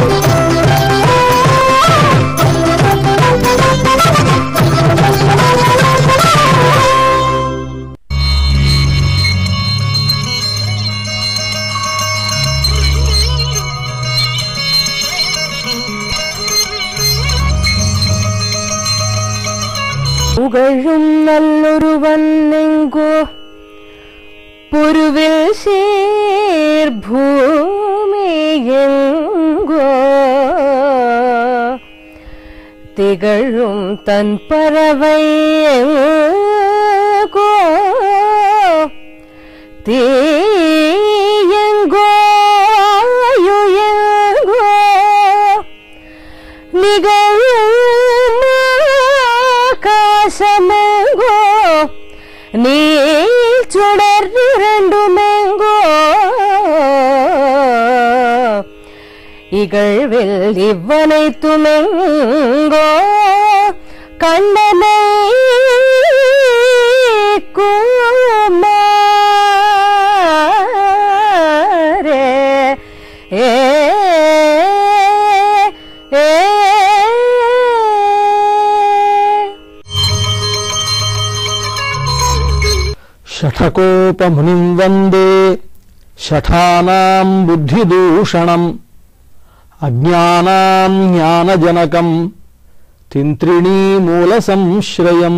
புகழும் நல்லொருவன் எங்கோ பொருவில் சேர் பூமி எங்கோ திகழும் தன் பறவை எங்கோ தீயங்கோ எங்கோ நிகழும் ஆகாசமெங்கோ நீல் சுடர் இரண்டுமெங்கோ இகழ்வில் இவ்வனைத்துமெங்கோ கண்ணனை குமாரே ஏ ஏ షఠకోపమునిం వందే షఠానాం బుద్ధిదూషణం అజ్ఞానాం జ్ఞానజనకం తింత్రిణీమూల సంశ్రయం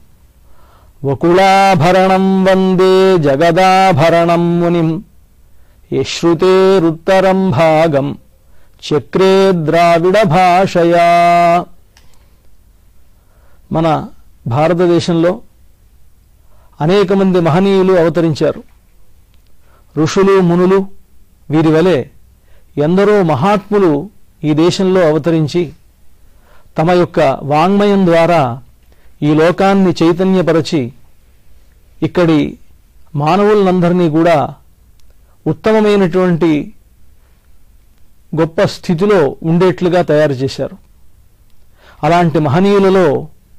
వకుళాభరణం వందే జగదాభరణం మునిం యశ్రుతేరుత్తరం భాగం చక్రే ద్రావిడ భాషయా మన భారతదేశంలో అనేక మంది మహనీయులు అవతరించారు ఋషులు మునులు వీరి వలె ఎందరో మహాత్ములు ఈ దేశంలో అవతరించి తమ యొక్క వాంగ్మయం ద్వారా ఈ లోకాన్ని చైతన్యపరచి ఇక్కడి మానవులందరినీ కూడా ఉత్తమమైనటువంటి గొప్ప స్థితిలో ఉండేట్లుగా తయారు చేశారు అలాంటి మహనీయులలో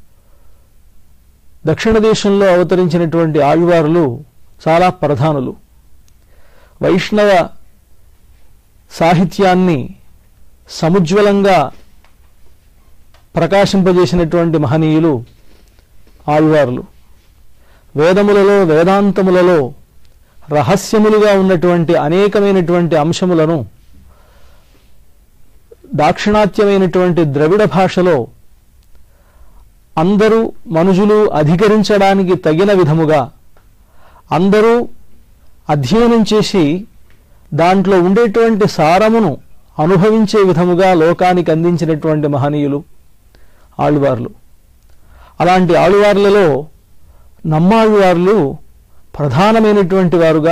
దక్షిణ దేశంలో అవతరించినటువంటి ఆళ్వారులు చాలా ప్రధానులు వైష్ణవ సాహిత్యాన్ని సముజ్వలంగా ప్రకాశింపజేసినటువంటి మహనీయులు ఆళ్వారులు వేదములలో వేదాంతములలో రహస్యములుగా ఉన్నటువంటి అనేకమైనటువంటి అంశములను దాక్షిణాత్యమైనటువంటి ద్రవిడ భాషలో అందరూ మనుషులు అధికరించడానికి తగిన విధముగా అందరూ అధ్యయనం చేసి దాంట్లో ఉండేటువంటి సారమును అనుభవించే విధముగా లోకానికి అందించినటువంటి మహనీయులు ఆళ్వార్లు అలాంటి ఆళ్వార్లలో నమ్మాళ్వార్లు ప్రధానమైనటువంటి వారుగా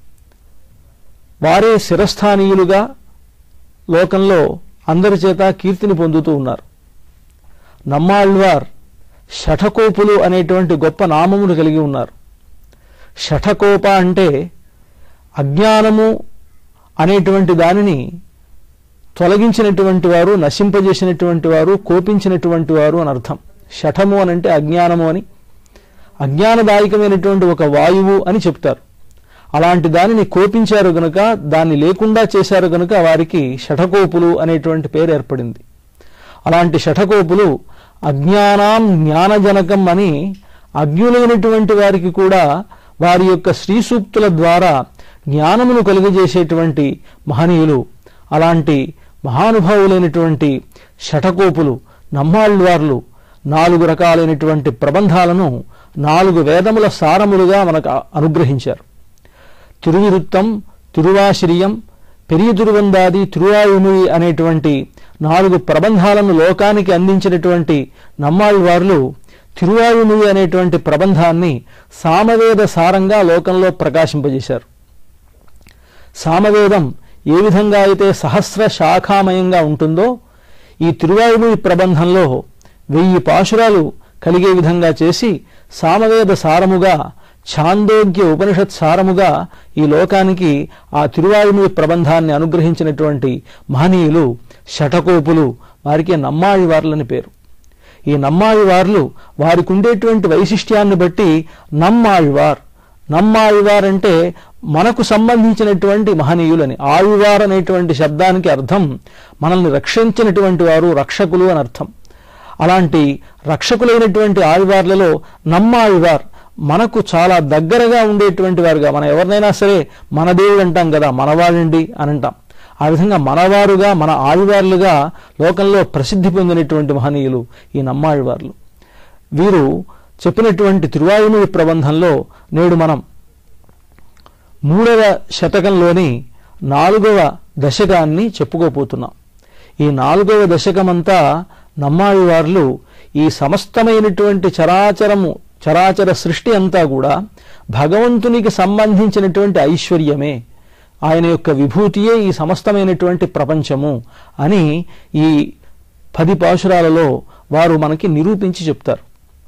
వారే శిరస్థానీయులుగా లోకంలో అందరి చేత కీర్తిని పొందుతూ ఉన్నారు నమ్మాళ్వార్ షఠకోపులు అనేటువంటి గొప్ప నామమును కలిగి ఉన్నారు షఠకోప అంటే అజ్ఞానము అనేటువంటి దానిని తొలగించినటువంటి వారు నశింపజేసినటువంటి వారు కోపించినటువంటి వారు అని అర్థం షఠము అని అంటే అజ్ఞానము అని అజ్ఞానదాయకమైనటువంటి ఒక వాయువు అని చెప్తారు అలాంటి దానిని కోపించారు గనుక దాన్ని లేకుండా చేశారు గనుక వారికి షఠకోపులు అనేటువంటి పేరు ఏర్పడింది అలాంటి షఠకోపులు అజ్ఞానాం జ్ఞానజనకం అని అజ్ఞులైనటువంటి వారికి కూడా వారి యొక్క శ్రీ సూక్తుల ద్వారా జ్ఞానమును కలుగజేసేటువంటి మహనీయులు అలాంటి మహానుభావులైనటువంటి షఠకోపులు నమ్మాళ్వార్లు నాలుగు రకాలైనటువంటి ప్రబంధాలను నాలుగు వేదముల సారములుగా మనకు అనుగ్రహించారు తిరువిరుత్తం తిరువాశిరియం పెరియ తిరువందాది తిరువాయుముయి అనేటువంటి నాలుగు ప్రబంధాలను లోకానికి అందించినటువంటి నమ్మాళ్వార్లు తిరువాయుముయి అనేటువంటి ప్రబంధాన్ని సామవేద సారంగా లోకంలో ప్రకాశింపజేశారు సామవేదం ఏ విధంగా అయితే సహస్ర శాఖామయంగా ఉంటుందో ఈ తిరువాయుముయి ప్రబంధంలో వెయ్యి పాశురాలు కలిగే విధంగా చేసి సామవేద సారముగా ఛాందోగ్య ఉపనిషత్ సారముగా ఈ లోకానికి ఆ తిరువాయుముయి ప్రబంధాన్ని అనుగ్రహించినటువంటి మహనీయులు శఠకోపులు వారికి నమ్మాళివార్లని పేరు ఈ నమ్మాళివార్లు వారికి ఉండేటువంటి వైశిష్ట్యాన్ని బట్టి నమ్మాళ్వార్ నమ్మాయివార్ అంటే మనకు సంబంధించినటువంటి మహనీయులని ఆయువార్ అనేటువంటి శబ్దానికి అర్థం మనల్ని రక్షించినటువంటి వారు రక్షకులు అని అర్థం అలాంటి రక్షకులైనటువంటి ఆయువార్లలో నమ్మాయువార్ మనకు చాలా దగ్గరగా ఉండేటువంటి వారుగా మనం ఎవరినైనా సరే మన దేవుడు అంటాం కదా మనవాడండి అని అంటాం ఆ విధంగా మనవారుగా మన ఆయువార్లుగా లోకంలో ప్రసిద్ధి పొందినటువంటి మహనీయులు ఈ నమ్మాయువార్లు వీరు చెప్పినటువంటి తిరువాయుమూడి ప్రబంధంలో నేడు మనం మూడవ శతకంలోని నాలుగవ దశకాన్ని చెప్పుకోపోతున్నాం ఈ నాలుగవ దశకమంతా నమ్మాయివార్లు ఈ సమస్తమైనటువంటి చరాచరము చరాచర సృష్టి అంతా కూడా భగవంతునికి సంబంధించినటువంటి ఐశ్వర్యమే ఆయన యొక్క విభూతియే ఈ సమస్తమైనటువంటి ప్రపంచము అని ఈ పది పాశురాలలో వారు మనకి నిరూపించి చెప్తారు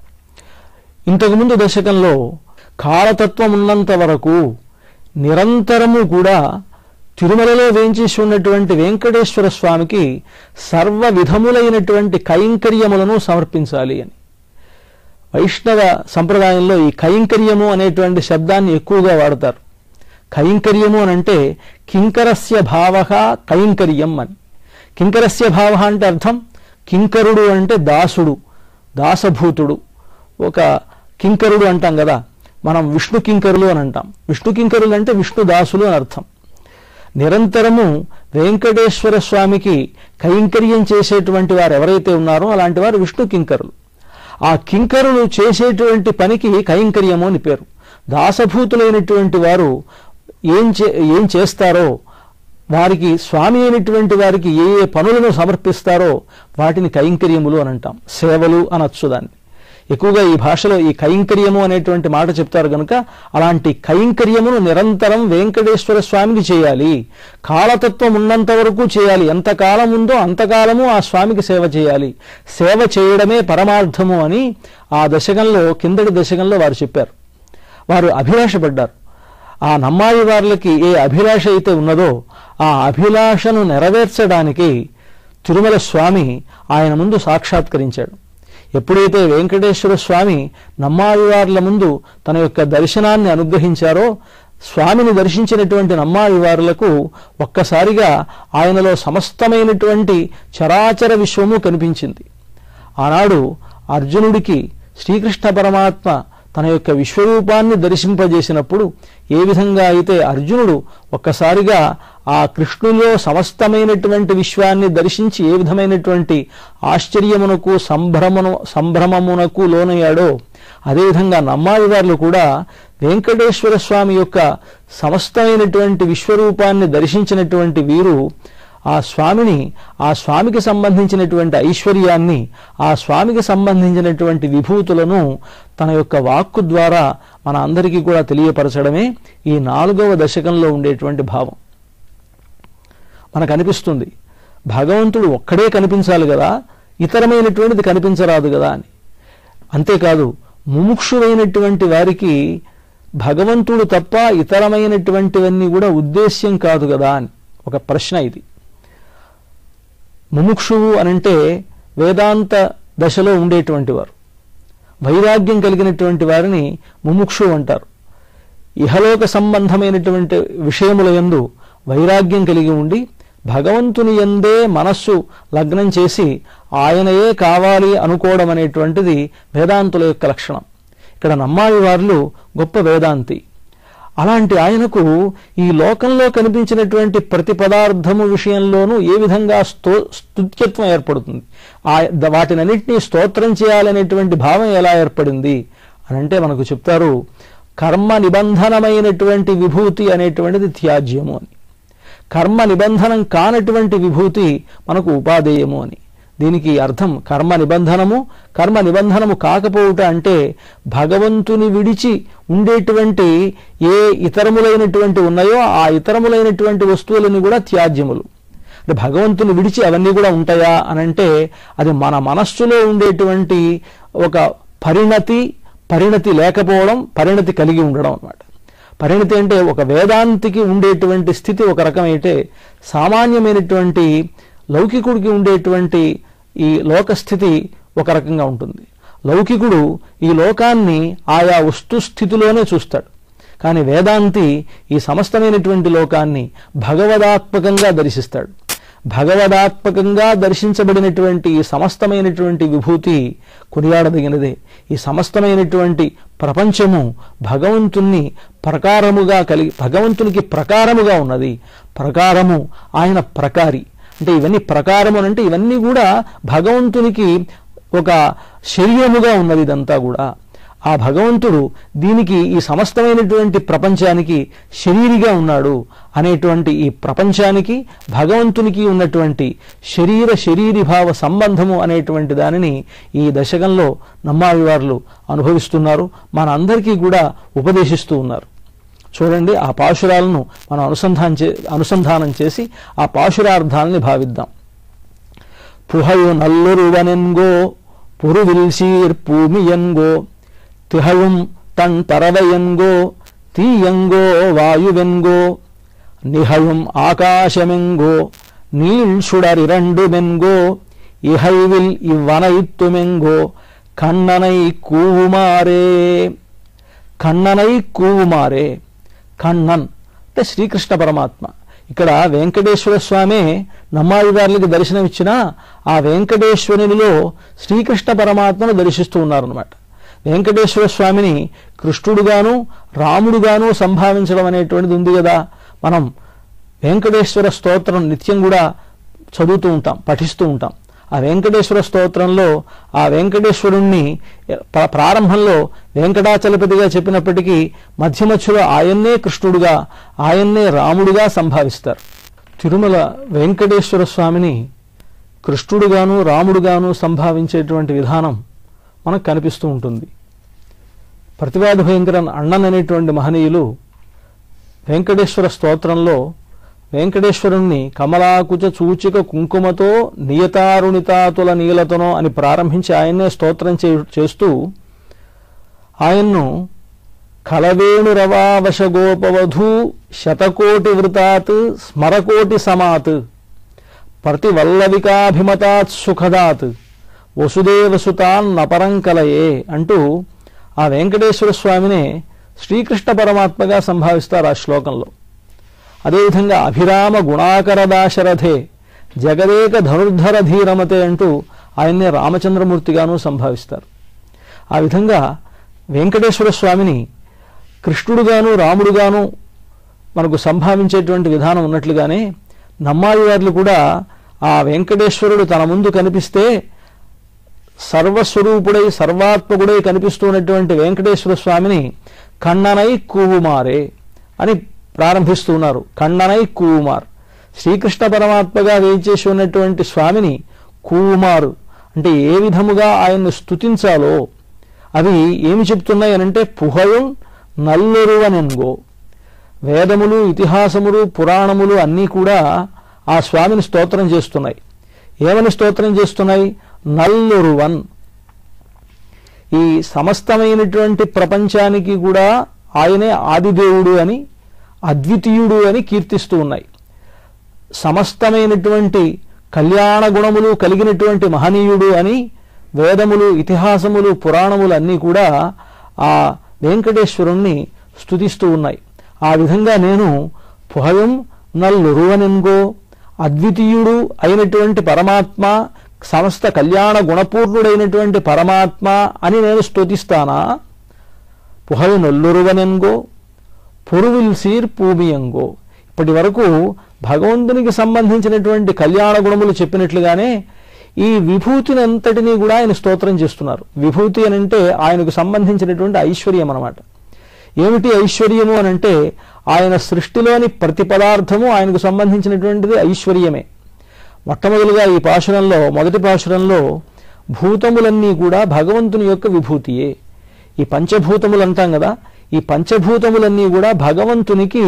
ఇంతకుముందు దశకంలో కాలతత్వం ఉన్నంత వరకు నిరంతరము కూడా తిరుమలలో వేంచేసి ఉన్నటువంటి వెంకటేశ్వర స్వామికి సర్వ విధములైనటువంటి కైంకర్యములను సమర్పించాలి అని వైష్ణవ సంప్రదాయంలో ఈ కైంకర్యము అనేటువంటి శబ్దాన్ని ఎక్కువగా వాడతారు కైంకర్యము అని అంటే కింకరస్య భావ కైంకర్యం అని కింకరస్య భావ అంటే అర్థం కింకరుడు అంటే దాసుడు దాసభూతుడు ఒక కింకరుడు అంటాం కదా మనం విష్ణు కింకరులు అని అంటాం విష్ణు కింకరులు అంటే విష్ణు దాసులు అని అర్థం నిరంతరము వెంకటేశ్వర స్వామికి కైంకర్యం చేసేటువంటి వారు ఎవరైతే ఉన్నారో అలాంటి వారు విష్ణు కింకరులు ఆ కింకరులు చేసేటువంటి పనికి కైంకర్యము అని పేరు దాసభూతులైనటువంటి వారు ఏం చే ఏం చేస్తారో వారికి స్వామి అయినటువంటి వారికి ఏ ఏ పనులను సమర్పిస్తారో వాటిని కైంకర్యములు అని అంటాం సేవలు అనొచ్చు దాన్ని ఎక్కువగా ఈ భాషలో ఈ కైంకర్యము అనేటువంటి మాట చెప్తారు కనుక అలాంటి కైంకర్యమును నిరంతరం వెంకటేశ్వర స్వామికి చేయాలి కాలతత్వం ఉన్నంత వరకు చేయాలి ఎంతకాలం ఉందో అంతకాలము ఆ స్వామికి సేవ చేయాలి సేవ చేయడమే పరమార్థము అని ఆ దశకంలో కిందటి దశకంలో వారు చెప్పారు వారు అభిలాషపడ్డారు ఆ నమ్మాయి వార్లకి ఏ అభిలాష అయితే ఉన్నదో ఆ అభిలాషను నెరవేర్చడానికి తిరుమల స్వామి ఆయన ముందు సాక్షాత్కరించాడు ఎప్పుడైతే వెంకటేశ్వర స్వామి నమ్మావివార్ల ముందు తన యొక్క దర్శనాన్ని అనుగ్రహించారో స్వామిని దర్శించినటువంటి నమ్మావివారులకు ఒక్కసారిగా ఆయనలో సమస్తమైనటువంటి చరాచర విశ్వము కనిపించింది ఆనాడు అర్జునుడికి శ్రీకృష్ణ పరమాత్మ తన యొక్క విశ్వరూపాన్ని దర్శింపజేసినప్పుడు ఏ విధంగా అయితే అర్జునుడు ఒక్కసారిగా ఆ కృష్ణులో సమస్తమైనటువంటి విశ్వాన్ని దర్శించి ఏ విధమైనటువంటి ఆశ్చర్యమునకు సంభ్రమను సంభ్రమమునకు లోనయ్యాడో అదేవిధంగా నమ్మాదివార్లు కూడా వెంకటేశ్వర స్వామి యొక్క సమస్తమైనటువంటి విశ్వరూపాన్ని దర్శించినటువంటి వీరు ఆ స్వామిని ఆ స్వామికి సంబంధించినటువంటి ఐశ్వర్యాన్ని ఆ స్వామికి సంబంధించినటువంటి విభూతులను తన యొక్క వాక్కు ద్వారా మన అందరికీ కూడా తెలియపరచడమే ఈ నాలుగవ దశకంలో ఉండేటువంటి భావం మనకు అనిపిస్తుంది భగవంతుడు ఒక్కడే కనిపించాలి కదా ఇతరమైనటువంటిది కనిపించరాదు కదా అని అంతేకాదు ముముక్షువైనటువంటి వారికి భగవంతుడు తప్ప ఇతరమైనటువంటివన్నీ కూడా ఉద్దేశ్యం కాదు కదా అని ఒక ప్రశ్న ఇది ముముక్షువు అనంటే వేదాంత దశలో ఉండేటువంటి వారు వైరాగ్యం కలిగినటువంటి వారిని ముముక్షు అంటారు ఇహలోక సంబంధమైనటువంటి విషయముల యందు వైరాగ్యం కలిగి ఉండి భగవంతుని ఎందే మనస్సు లగ్నం చేసి ఆయనయే కావాలి అనుకోవడం అనేటువంటిది వేదాంతుల యొక్క లక్షణం ఇక్కడ నమ్మాలి వార్లు గొప్ప వేదాంతి అలాంటి ఆయనకు ఈ లోకంలో కనిపించినటువంటి ప్రతి పదార్థము విషయంలోనూ ఏ విధంగా స్తో స్తుత్యత్వం ఏర్పడుతుంది ఆ ద- వాటినన్నింటినీ స్తోత్రం చేయాలనేటువంటి భావం ఎలా ఏర్పడింది అని అంటే మనకు చెప్తారు కర్మ నిబంధనమైనటువంటి విభూతి అనేటువంటిది త్యాజ్యము అని కర్మ నిబంధనం కానటువంటి విభూతి మనకు ఉపాదేయము అని దీనికి అర్థం కర్మ నిబంధనము కర్మ నిబంధనము కాకపోవుట అంటే భగవంతుని విడిచి ఉండేటువంటి ఏ ఇతరములైనటువంటి ఉన్నాయో ఆ ఇతరములైనటువంటి వస్తువులని కూడా త్యాజ్యములు అంటే భగవంతుని విడిచి అవన్నీ కూడా ఉంటాయా అని అంటే అది మన మనస్సులో ఉండేటువంటి ఒక పరిణతి పరిణతి లేకపోవడం పరిణతి కలిగి ఉండడం అన్నమాట పరిణతి అంటే ఒక వేదాంతికి ఉండేటువంటి స్థితి ఒక రకమైతే సామాన్యమైనటువంటి లౌకికుడికి ఉండేటువంటి ఈ లోకస్థితి ఒక రకంగా ఉంటుంది లౌకికుడు ఈ లోకాన్ని ఆయా వస్తుస్థితిలోనే చూస్తాడు కానీ వేదాంతి ఈ సమస్తమైనటువంటి లోకాన్ని భగవదాత్మకంగా దర్శిస్తాడు భగవదాత్మకంగా దర్శించబడినటువంటి ఈ సమస్తమైనటువంటి విభూతి కొనియాడదగినదే ఈ సమస్తమైనటువంటి ప్రపంచము భగవంతుణ్ణి ప్రకారముగా కలిగి భగవంతునికి ప్రకారముగా ఉన్నది ప్రకారము ఆయన ప్రకారి అంటే ఇవన్నీ ప్రకారము అంటే ఇవన్నీ కూడా భగవంతునికి ఒక శరీరముగా ఉన్నది ఇదంతా కూడా ఆ భగవంతుడు దీనికి ఈ సమస్తమైనటువంటి ప్రపంచానికి శరీరిగా ఉన్నాడు అనేటువంటి ఈ ప్రపంచానికి భగవంతునికి ఉన్నటువంటి శరీర శరీరిభావ సంబంధము అనేటువంటి దానిని ఈ దశకంలో నమ్మావివార్లు అనుభవిస్తున్నారు మన అందరికీ కూడా ఉపదేశిస్తూ ఉన్నారు చూడండి ఆ పాశురాలను మనం అనుసంధానం చే అనుసంధానం చేసి ఆ పాశురార్థాలని భావిద్దాం புகையு நல்லொருவனென்கோ புருவில் சீர் பூமியென்கோ திகழும் தன் பறவையென்கோ தீயெங்கோ வாயுவென்கோ நிகழும் ஆகாசமெங்கோ நீள் சுடர் இரண்டுமென்கோ இகைவில் இவ்வனைத்துமெங்கோ கண்ணனை கூவுமாறே కన్ననై కూవుమారే కన్నన్ అంటే శ్రీకృష్ణ పరమాత్మ ఇక్కడ వెంకటేశ్వర స్వామి నమ్మాయి గారికి దర్శనమిచ్చినా ఆ వెంకటేశ్వరునిలో శ్రీకృష్ణ పరమాత్మను దర్శిస్తూ ఉన్నారనమాట వెంకటేశ్వర స్వామిని కృష్ణుడుగాను రాముడుగాను సంభావించడం అనేటువంటిది ఉంది కదా మనం వెంకటేశ్వర స్తోత్రం నిత్యం కూడా చదువుతూ ఉంటాం పఠిస్తూ ఉంటాం ఆ వెంకటేశ్వర స్తోత్రంలో ఆ వెంకటేశ్వరుణ్ణి ప్ర- ప్రారంభంలో వెంకటాచలపతిగా చెప్పినప్పటికీ మధ్య మధ్యలో ఆయన్నే కృష్ణుడుగా ఆయన్నే రాముడుగా సంభావిస్తారు తిరుమల వెంకటేశ్వర స్వామిని కృష్ణుడుగాను రాముడుగాను సంభావించేటువంటి విధానం మనకు కనిపిస్తూ ఉంటుంది ప్రతివాద భయంకరన్ అಣ್ಣన్ అనేటువంటి మహనీయులు వెంకటేశ్వర స్తోత్రంలో వెంకటేశ్వరుణ్ణి కమలాకుచ సూచిక కుంకుమతో నియతారుణితాతుల నీలతనో అని ప్రారంభించి ఆయన్నే స్తోత్రం చే చేస్తూ ఆయన్ను కలవేణురవావశ గోపవధూ శతకోటి వృతాత్ స్మరకోటి సమాత్ ప్రతివల్లవికాభిమతాత్ సుఖదాత్ వసుదేవసుతాన్ నపరం కలయే అంటూ ఆ వెంకటేశ్వర స్వామినే శ్రీకృష్ణ పరమాత్మగా సంభావిస్తారు ఆ శ్లోకంలో అదేవిధంగా అభిరామ గుణాకర దాశరథే జగదేక ధనుర్ధర ధీరమతే అంటూ ఆయన్నే రామచంద్రమూర్తిగాను సంభావిస్తారు ఆ విధంగా వెంకటేశ్వర స్వామిని కృష్ణుడుగాను రాముడుగాను మనకు సంభావించేటువంటి విధానం ఉన్నట్లుగానే నమ్మాయి వార్లు కూడా ఆ వెంకటేశ్వరుడు తన ముందు కనిపిస్తే సర్వస్వరూపుడై సర్వాత్మకుడై కనిపిస్తున్నటువంటి వెంకటేశ్వర స్వామిని కన్ననై కూవుమారే అని ప్రారంభిస్తున్నారు కన్ననై కూవుమార్ శ్రీకృష్ణ పరమాత్మగా వేయించేసి ఉన్నటువంటి స్వామిని కూవుమారు అంటే ఏ విధముగా ఆయన్ను స్తుతించాలో అవి ఏమి చెప్తున్నాయి అనంటే పుహయం నల్లొరువనెన్గో వేదములు ఇతిహాసములు పురాణములు అన్నీ కూడా ఆ స్వామిని స్తోత్రం చేస్తున్నాయి ఏమని స్తోత్రం చేస్తున్నాయి నల్లొరువన్ ఈ సమస్తమైనటువంటి ప్రపంచానికి కూడా ఆయనే ఆదిదేవుడు అని అద్వితీయుడు అని కీర్తిస్తూ ఉన్నాయి సమస్తమైనటువంటి కళ్యాణ గుణములు కలిగినటువంటి మహనీయుడు అని వేదములు ఇతిహాసములు పురాణములు అన్నీ కూడా ఆ వెంకటేశ్వరుణ్ణి స్తుతిస్తూ ఉన్నాయి ఆ విధంగా నేను పుహయం నల్లురువనెన్గో అద్వితీయుడు అయినటువంటి పరమాత్మ సమస్త కళ్యాణ గుణపూర్ణుడైనటువంటి పరమాత్మ అని నేను స్తుతిస్తానా పుహయ నొల్లురువనెన్గో పొరువిల్ సీర్ పూమియంగో ఇప్పటి వరకు భగవంతునికి సంబంధించినటువంటి కళ్యాణ గుణములు చెప్పినట్లుగానే ఈ విభూతిని అంతటినీ కూడా ఆయన స్తోత్రం చేస్తున్నారు విభూతి అని అంటే ఆయనకు సంబంధించినటువంటి ఐశ్వర్యం అన్నమాట ఏమిటి ఐశ్వర్యము అని అంటే ఆయన సృష్టిలోని ప్రతి పదార్థము ఆయనకు సంబంధించినటువంటిది ఐశ్వర్యమే మొట్టమొదలుగా ఈ పాశురంలో మొదటి పాశురంలో భూతములన్నీ కూడా భగవంతుని యొక్క విభూతియే ఈ పంచభూతములు అంటాం కదా ఈ పంచభూతములన్నీ కూడా భగవంతునికి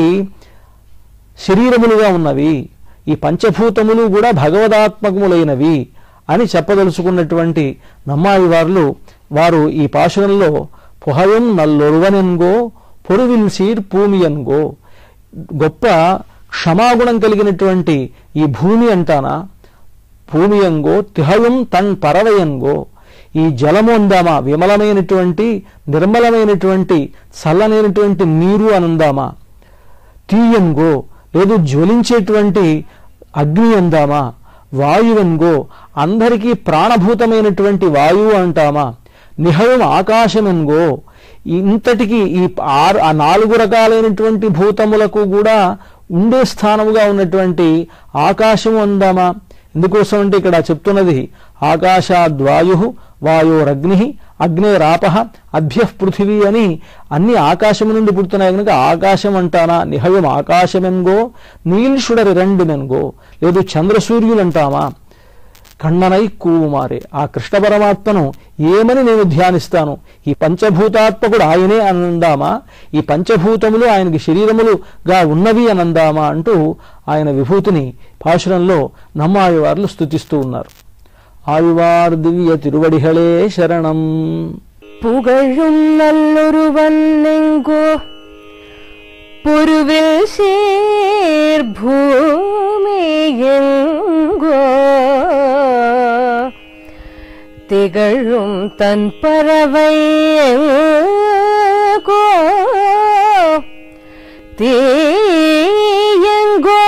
శరీరములుగా ఉన్నవి ఈ పంచభూతములు కూడా భగవదాత్మకములైనవి అని చెప్పదలుచుకున్నటువంటి నమ్మాయి వారు వారు ఈ పాశురంలో పుహయం నల్లొరువనెన్గో పొరువిల్ సీర్ పూమియన్గో గొప్ప క్షమాగుణం కలిగినటువంటి ఈ భూమి అంటానా భూమియంగో తిహయం తన్ పరవయంగో ఈ జలము అందామా విమలమైనటువంటి నిర్మలమైనటువంటి చల్లనైనటువంటి నీరు అనందామా తీయంగో లేదు జ్వలించేటువంటి అగ్ని అందామా వాయువెన్గో అందరికీ ప్రాణభూతమైనటువంటి వాయువు అంటామా నిహయం ఆకాశమెన్గో ఇంతటికి ఈ ఆరు ఆ నాలుగు రకాలైనటువంటి భూతములకు కూడా ఉండే స్థానముగా ఉన్నటువంటి ఆకాశము అందామా ఎందుకోసం అంటే ఇక్కడ చెప్తున్నది ఆకాశాద్వాయు వాయోరగ్ని అగ్నేరాప అభ్య పృథివీ అని అన్ని ఆకాశము నుండి పుడుతున్నాయి కనుక ఆకాశం అంటానా నిహయం ఆకాశమెన్గో నీల్షుడరి రెండుమెన్గో లేదు చంద్రసూర్యులు అంటామా కണ്ണనై కూమారే ఆ కృష్ణ పరమాత్మను ఏమని నేను ధ్యానిస్తాను ఈ పంచభూతాత్మకుడు ఆయనే అనందామా ఈ పంచభూతములు ఆయనకి శరీరములుగా ఉన్నవి అనందామా అంటూ ఆయన విభూతిని పాశురంలో నమ్మాయువార్లు స్తుతిస్తూ ఉన్నారు ఆయువార్ దివ్య తిరువడిహళే శరణం புகழும் நல்லொருவன் எங்கோ பொருவில் சீர் பூமி எங்கோ திகழும் தன் பறவை எங்கோ தீயங்கோ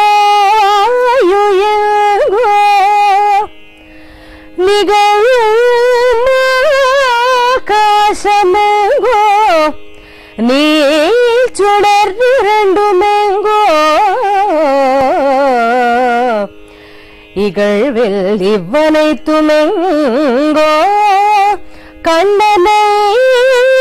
எங்கோ நிகழ்காசமெங்கோ நீ சுடர் இரண்டுமெங்கோ இகழ்வில் இவ்வனைத்துமெங்கோ கண்ணனை